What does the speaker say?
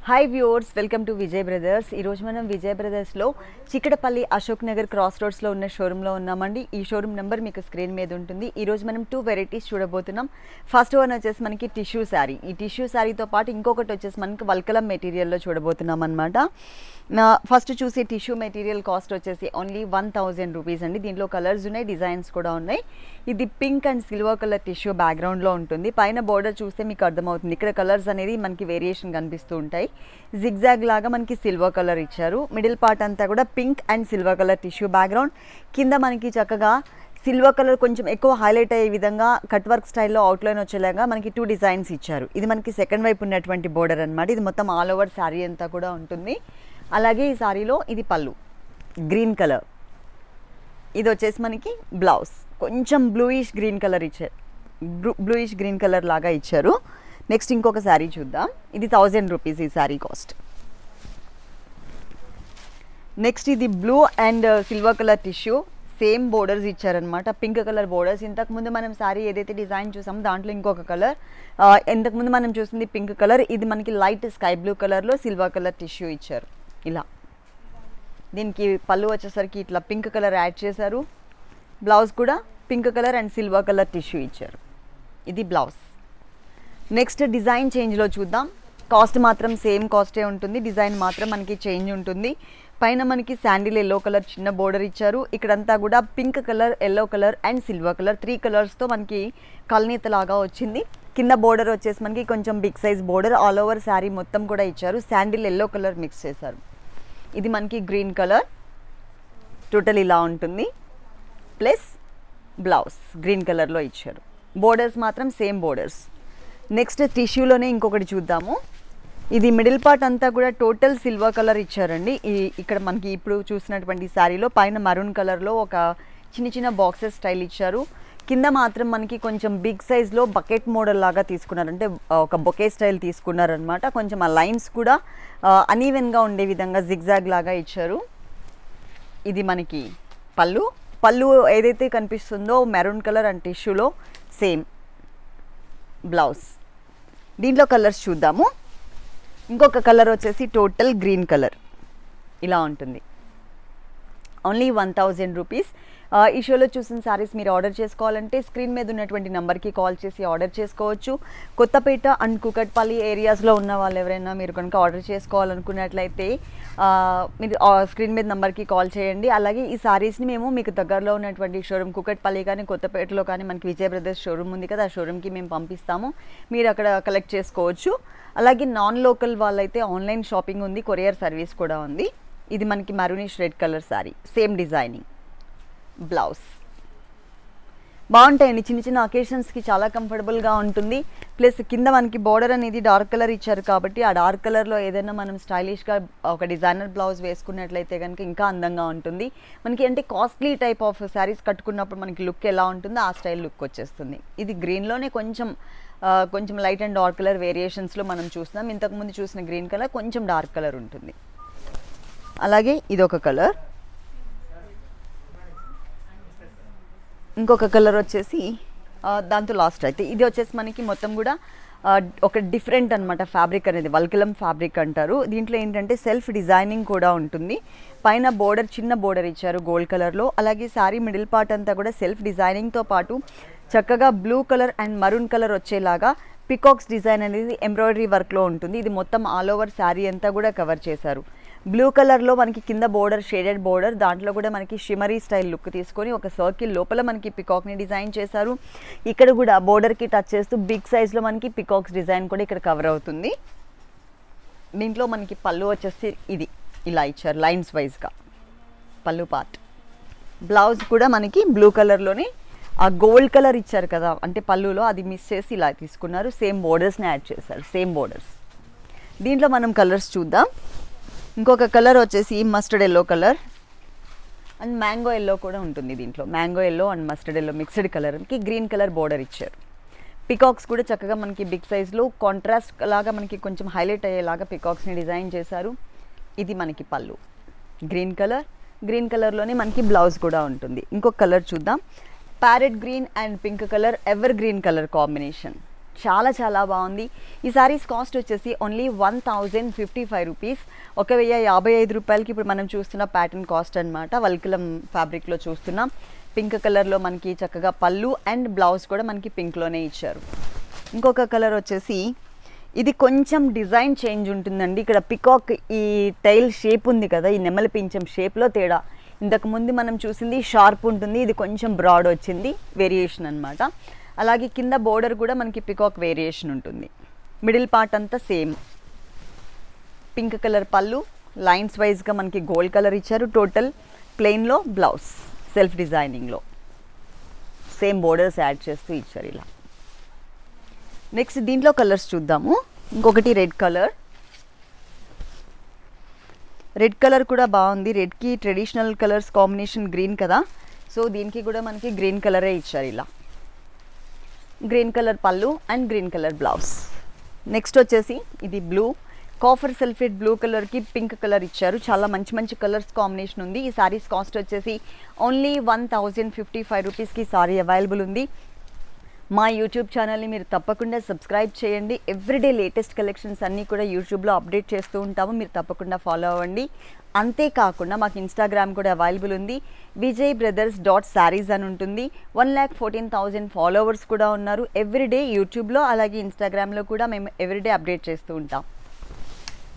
hi viewers welcome to Vijay brothers ఈరోజు మనం విజయ్ బ్రదర్స్లో చిక్కడపల్లి అశోక్ నగర్ క్రాస్ రోడ్స్లో ఉన్న షోరూంలో ఉన్నామండి ఈ షోరూమ్ నెంబర్ మీకు స్క్రీన్ మీద ఉంటుంది ఈరోజు మనం టూ వెరైటీస్ చూడబోతున్నాం ఫస్ట్ వన్ వచ్చేసి మనకి టిష్యూ శారీ ఈ టిష్యూ శారీతో పాటు ఇంకొకటి వచ్చేసి మనకి వల్కలం మెటీరియల్లో చూడబోతున్నాం అనమాట ఫస్ట్ చూసే టిష్యూ మెటీరియల్ కాస్ట్ వచ్చేసి ఓన్లీ వన్ థౌజండ్ రూపీస్ అండి దీంట్లో కలర్స్ ఉన్నాయి డిజైన్స్ కూడా ఉన్నాయి ఇది pink and silver colour tissue బ్యాక్గ్రౌండ్లో ఉంటుంది పైన బోర్డర్ చూస్తే మీకు అర్థమవుతుంది ఇక్కడ కలర్స్ అనేది మనకి వేరియేషన్ కనిపిస్తూ ఉంటాయి జిగ్జాగ్ లాగా మనకి సిల్వర్ కలర్ ఇచ్చారు మిడిల్ పార్ట్ అంతా కూడా pink and silver colour tissue background కింద మనకి చక్కగా సిల్వర్ కలర్ కొంచెం ఎక్కువ హైలైట్ అయ్యే విధంగా కట్ వర్క్ స్టైల్లో అవుట్లైన్ వచ్చేలాగా మనకి టూ డిజైన్స్ ఇచ్చారు ఇది మనకి సెకండ్ వైపు ఉన్నటువంటి బోర్డర్ అనమాట ఇది మొత్తం ఆల్ ఓవర్ శారీ అంతా కూడా ఉంటుంది అలాగే ఈ శారీలో ఇది పళ్ళు గ్రీన్ కలర్ ఇది వచ్చేసి మనకి బ్లౌజ్ కొంచెం బ్లూయిష్ గ్రీన్ కలర్ ఇచ్చారు బ్లూయిష్ గ్రీన్ కలర్ లాగా ఇచ్చారు నెక్స్ట్ ఇంకొక శారీ చూద్దాం ఇది థౌజండ్ రూపీస్ ఈ శారీ కాస్ట్ నెక్స్ట్ ఇది blue and silver colour tissue same borders ఇచ్చారనమాట పింక్ కలర్ బోర్డర్స్ ఇంతకుముందు మనం శారీ ఏదైతే డిజైన్ చూసామో దాంట్లో ఇంకొక కలర్ ఇంతకుముందు మనం చూసింది పింక్ కలర్ ఇది మనకి లైట్ స్కై బ్లూ కలర్లో సిల్వర్ కలర్ టిష్యూ ఇచ్చారు ఇలా దీనికి పళ్ళు వచ్చేసరికి ఇట్లా పింక్ కలర్ యాడ్ చేశారు బ్లౌజ్ కూడా pink colour and silver colour tissue ఇచ్చారు ఇది బ్లౌజ్ నెక్స్ట్ డిజైన్ చేంజ్లో చూద్దాం కాస్ట్ మాత్రం సేమ్ కాస్టే ఉంటుంది డిజైన్ మాత్రం మనకి చేంజ్ ఉంటుంది పైన మనకి శాండిల్ ఎల్లో కలర్ చిన్న బోర్డర్ ఇచ్చారు ఇక్కడంతా కూడా pink colour yellow colour and silver colour three కలర్స్తో మనకి కల్నీత లాగా వచ్చింది కింద బోర్డర్ వచ్చేసి మనకి కొంచెం big size border all over sari మొత్తం కూడా ఇచ్చారు శాండిల్ ఎల్లో కలర్ మిక్స్ చేశారు ఇది మనకి గ్రీన్ కలర్ టోటల్ ఇలా ఉంటుంది ప్లస్ బ్లౌజ్ గ్రీన్ కలర్లో ఇచ్చారు బోర్డర్స్ మాత్రం సేమ్ బోర్డర్స్ నెక్స్ట్ టిష్యూలోనే ఇంకొకటి చూద్దాము ఇది మిడిల్ పార్ట్ అంతా కూడా టోటల్ సిల్వర్ కలర్ ఇచ్చారండి ఈ ఇక్కడ మనకి ఇప్పుడు చూసినటువంటి శారీలో పైన మరూన్ కలర్లో ఒక చిన్న చిన్న బాక్సెస్ స్టైల్ ఇచ్చారు కింద మాత్రం మనకి కొంచెం బిగ్ సైజ్లో బకెట్ మోడల్ లాగా తీసుకున్నారు అంటే ఒక బొకే స్టైల్ తీసుకున్నారనమాట కొంచెం ఆ లైన్స్ కూడా అనీవెన్గా ఉండే విధంగా జిగ్జాగ్ లాగా ఇచ్చారు ఇది మనకి పళ్ళు పళ్ళు ఏదైతే కనిపిస్తుందో మెరూన్ కలర్ అండ్ టిష్యూలో సేమ్ బ్లౌజ్ దీంట్లో కలర్స్ చూద్దాము ఇంకొక కలర్ వచ్చేసి టోటల్ గ్రీన్ కలర్ ఇలా ఉంటుంది ఓన్లీ వన్ థౌజండ్ రూపీస్ ఈ షోలో చూసిన శారీస్ మీరు ఆర్డర్ చేసుకోవాలంటే స్క్రీన్ మీద ఉన్నటువంటి నెంబర్కి కాల్ చేసి ఆర్డర్ చేసుకోవచ్చు కొత్తపేట అండ్ కుకట్పల్లి ఏరియాస్లో ఉన్న వాళ్ళు ఎవరైనా మీరు కనుక ఆర్డర్ చేసుకోవాలనుకున్నట్లయితే మీరు స్క్రీన్ మీద నెంబర్కి కాల్ చేయండి అలాగే ఈ శారీస్ని మేము మీకు దగ్గరలో ఉన్నటువంటి షోరూమ్ కుకట్పల్లి కానీ కొత్తపేటలో కానీ మనకి విజయ్ బ్రదర్స్ షోరూమ్ ఉంది కదా ఆ షోరూమ్కి మేము పంపిస్తాము మీరు అక్కడ కలెక్ట్ చేసుకోవచ్చు అలాగే నాన్ లోకల్ వాళ్ళైతే ఆన్లైన్ షాపింగ్ ఉంది కొరియర్ సర్వీస్ కూడా ఉంది ఇది మనకి maroonish red colour sari same designing blouse బాగుంటాయండి చిన్న చిన్న అకేషన్స్కి చాలా కంఫర్టబుల్గా ఉంటుంది ప్లస్ కింద మనకి బార్డర్ అనేది డార్క్ కలర్ ఇచ్చారు కాబట్టి ఆ డార్క్ కలర్లో ఏదైనా మనం స్టైలిష్గా ఒక డిజైనర్ బ్లౌజ్ వేసుకున్నట్లయితే కనుక ఇంకా అందంగా ఉంటుంది మనకి అంటే కాస్ట్లీ టైప్ ఆఫ్ శారీస్ కట్టుకున్నప్పుడు మనకి లుక్ ఎలా ఉంటుందో ఆ స్టైల్ లుక్ వచ్చేస్తుంది ఇది గ్రీన్లోనే కొంచెం కొంచెం లైట్ అండ్ డార్క్ కలర్ వేరియేషన్స్లో మనం చూస్తున్నాం ఇంతకుముందు చూసిన గ్రీన్ కలర్ కొంచెం డార్క్ కలర్ ఉంటుంది అలాగే ఇదొక కలర్ ఇంకొక కలర్ వచ్చేసి దాంతో లాస్ట్ అయితే ఇది వచ్చేసి మనకి మొత్తం కూడా ఒక డిఫరెంట్ అనమాట ఫ్యాబ్రిక్ అనేది వల్కలం ఫ్యాబ్రిక్ అంటారు దీంట్లో ఏంటంటే సెల్ఫ్ డిజైనింగ్ కూడా ఉంటుంది పైన బోర్డర్ చిన్న బోర్డర్ ఇచ్చారు గోల్డ్ కలర్లో అలాగే శారీ మిడిల్ పార్ట్ అంతా కూడా సెల్ఫ్ డిజైనింగ్తో పాటు చక్కగా blue colour and maroon colour వచ్చేలాగా పికాక్స్ డిజైన్ అనేది ఎంబ్రాయిడరీ వర్క్లో ఉంటుంది ఇది మొత్తం ఆల్ ఓవర్ శారీ అంతా కూడా కవర్ చేశారు బ్లూ కలర్లో మనకి కింద బోర్డర్ షేడెడ్ బోర్డర్ దాంట్లో కూడా మనకి షిమరీ స్టైల్ లుక్ తీసుకొని ఒక సర్కిల్ లోపల మనకి పికాక్ని డిజైన్ చేశారు ఇక్కడ కూడా బోర్డర్కి టచ్ చేస్తూ బిగ్ సైజ్లో మనకి పికాక్స్ డిజైన్ కూడా ఇక్కడ కవర్ అవుతుంది దీంట్లో మనకి పళ్ళు వచ్చేసి ఇది ఇలా ఇచ్చారు లైన్స్ వైజ్గా పళ్ళు పార్ట్ బ్లౌజ్ కూడా మనకి బ్లూ కలర్లోనే ఆ గోల్డ్ కలర్ ఇచ్చారు కదా అంటే పళ్ళులో అది మిస్ చేసి ఇలా తీసుకున్నారు సేమ్ బోర్డర్స్ని యాడ్ చేశారు సేమ్ బోర్డర్స్ దీంట్లో మనం కలర్స్ చూద్దాం ఇంకొక కలర్ వచ్చేసి mustard yellow colour and mango yellow కూడా ఉంటుంది దీంట్లో mango yellow and mustard yellow mixed కలర్కి గ్రీన్ కలర్ బోర్డర్ ఇచ్చారు పికాక్స్ కూడా చక్కగా మనకి బిగ్ సైజ్లో కాంట్రాస్ట్ లాగా మనకి కొంచెం హైలైట్ అయ్యేలాగా పికాక్స్ని డిజైన్ చేశారు ఇది మనకి పళ్ళు గ్రీన్ కలర్ గ్రీన్ కలర్లోనే మనకి బ్లౌజ్ కూడా ఉంటుంది ఇంకొక కలర్ చూద్దాం parrot green and pink colour ever green colour combination చాలా చాలా బాగుంది ఈ సారీస్ కాస్ట్ వచ్చేసి only one thousand fifty five rupees ఒక వెయ్యి యాభై ఐదు రూపాయలకి ఇప్పుడు మనం చూస్తున్న ప్యాటర్న్ కాస్ట్ అనమాట వల్కలం ఫ్యాబ్రిక్లో చూస్తున్నాం పింక్ కలర్లో మనకి చక్కగా పళ్ళు అండ్ బ్లౌజ్ కూడా మనకి పింక్లోనే ఇచ్చారు ఇంకొక కలర్ వచ్చేసి ఇది కొంచెం డిజైన్ చేంజ్ ఉంటుందండి ఇక్కడ పికాక్ ఈ టైల్ షేప్ ఉంది కదా ఈ నెమలి పింఛం షేప్లో తేడా ఇంతకు ముందు మనం చూసింది షార్ప్ ఉంటుంది ఇది కొంచెం బ్రాడ్ వచ్చింది వేరియేషన్ అనమాట అలాగే కింద బోర్డర్ కూడా మనకి పికాక్ వేరియేషన్ ఉంటుంది మిడిల్ పార్ట్ అంతా సేమ్ పింక్ కలర్ పళ్ళు లైన్స్ వైజ్గా మనకి గోల్డ్ కలర్ ఇచ్చారు టోటల్ ప్లెయిన్లో బ్లౌజ్ సెల్ఫ్ డిజైనింగ్లో సేమ్ బోర్డర్స్ యాడ్ చేస్తూ ఇచ్చారు ఇలా నెక్స్ట్ దీంట్లో కలర్స్ చూద్దాము ఇంకొకటి రెడ్ కలర్ రెడ్ కలర్ కూడా బాగుంది రెడ్కి ట్రెడిషనల్ కలర్స్ కాంబినేషన్ గ్రీన్ కదా సో దీనికి కూడా మనకి గ్రీన్ కలరే ఇచ్చారు ఇలా గ్రీన్ కలర్ పళ్ళు and green colour blouse next వచ్చేసి ఇది బ్లూ కాఫర్ సల్ఫేట్ బ్లూ కలర్కి పింక్ కలర్ ఇచ్చారు చాలా మంచి మంచి కలర్స్ కాంబినేషన్ ఉంది ఈ సారీస్ కాస్ట్ వచ్చేసి only one thousand fifty five రూపీస్కి సారీ అవైలబుల్ ఉంది మా యూట్యూబ్ ఛానల్ని మీరు తప్పకుండా సబ్స్క్రైబ్ చేయండి ఎవ్రీడే లేటెస్ట్ కలెక్షన్స్ అన్నీ కూడా యూట్యూబ్లో అప్డేట్ చేస్తూ ఉంటాము మీరు తప్పకుండా ఫాలో అవ్వండి అంతేకాకుండా మాకు ఇన్స్టాగ్రామ్ కూడా అవైలబుల్ ఉంది విజయ్ బ్రదర్స్ డాట్ శారీస్ అని ఉంటుంది one lakh fourteen thousand followers కూడా ఉన్నారు ఎవ్రీడే యూట్యూబ్లో అలాగే ఇన్స్టాగ్రామ్లో కూడా మేము ఎవ్రీడే అప్డేట్ చేస్తూ ఉంటాం